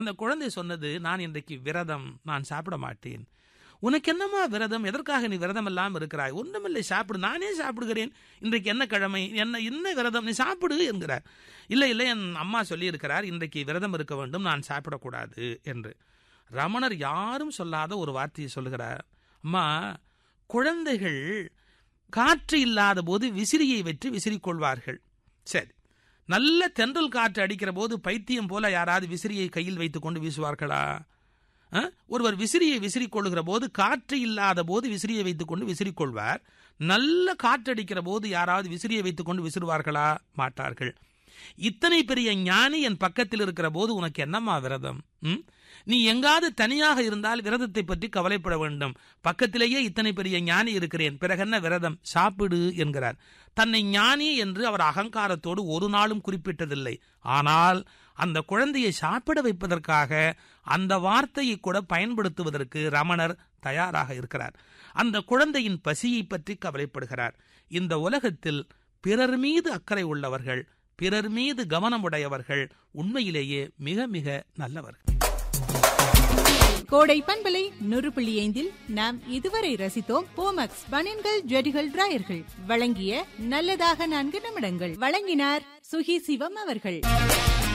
அந்த குழந்தை சொன்னது நான் இன்றைக்கு விரதம் நான் சாப்பிட மாட்டேன் உனக்கு என்னம்மா விரதம் எதற்காக நீ விரதம் எல்லாம் இருக்கிறாய் ஒன்றுமில்லை சாப்பிடு நானே சாப்பிடுகிறேன் இன்றைக்கு என்ன கிழமை என்ன என்ன விரதம் நீ சாப்பிடு என்கிறார் இல்லை இல்லை என் அம்மா சொல்லியிருக்கிறார் இன்றைக்கு விரதம் இருக்க வேண்டும் நான் சாப்பிடக்கூடாது என்று ரமணர் யாரும் சொல்லாத ஒரு வார்த்தையை சொல்லுகிறார் அம்மா குழந்தைகள் காற்று இல்லாத போது விசிறியை வெற்றி விசிறிக்கொள்வார்கள் சரி நல்ல தென்றல் காற்று அடிக்கிற போது பைத்தியம் போல யாராவது விசிறியை கையில் வைத்துக் கொண்டு வீசுவார்களா அஹ்? ஒருவர் விசிறியை விசிறிக்கொள்ளுகிற போது காற்று இல்லாத போது விசிறியை வைத்துக் கொண்டு விசிறிக்கொள்வார் நல்ல காற்றடிக்கிற போது யாராவது விசிறியை வைத்துக் கொண்டு விசிறுவார்களா மாட்டார்கள் இத்தனை பெரிய ஞானி என் பக்கத்தில் இருக்கிற போது உனக்கு என்னம்மா விரதம் ம்? நீ எங்காவது தனியாக இருந்தால் விரதத்தை பற்றி கவலைப்பட வேண்டும் பக்கத்திலேயே இத்தனை பெரிய ஞானி இருக்கிறேன் பிறகென்ன விரதம் சாப்பிடு என்கிறார் தன்னை ஞானி என்று அவர் அகங்காரத்தோடு ஒரு நாளும் குறிப்பிட்டதில்லை ஆனால் அந்த குழந்தையை சாப்பிட வைப்பதற்காக அந்த வார்த்தையை கூட பயன்படுத்துவதற்கு ரமணர் தயாராக இருக்கிறார் அந்த குழந்தையின் பசியை பற்றி கவலைப்படுகிறார் இந்த உலகத்தில் பிறர் மீது அக்கறை உள்ளவர்கள் பிறர் மீது கவனமுடையவர்கள் உண்மையிலேயே மிக மிக நல்லவர்கள் கோடை பண்பலை நூறு புள்ளி ஐந்தில் நாம் இதுவரை ரசித்தோம் போமக்ஸ் பனின்கள் ஜெடிகள் டிராயர்கள் வழங்கிய நல்லதாக நான்கு நிமிடங்கள் வழங்கினார் சுகி சிவம் அவர்கள்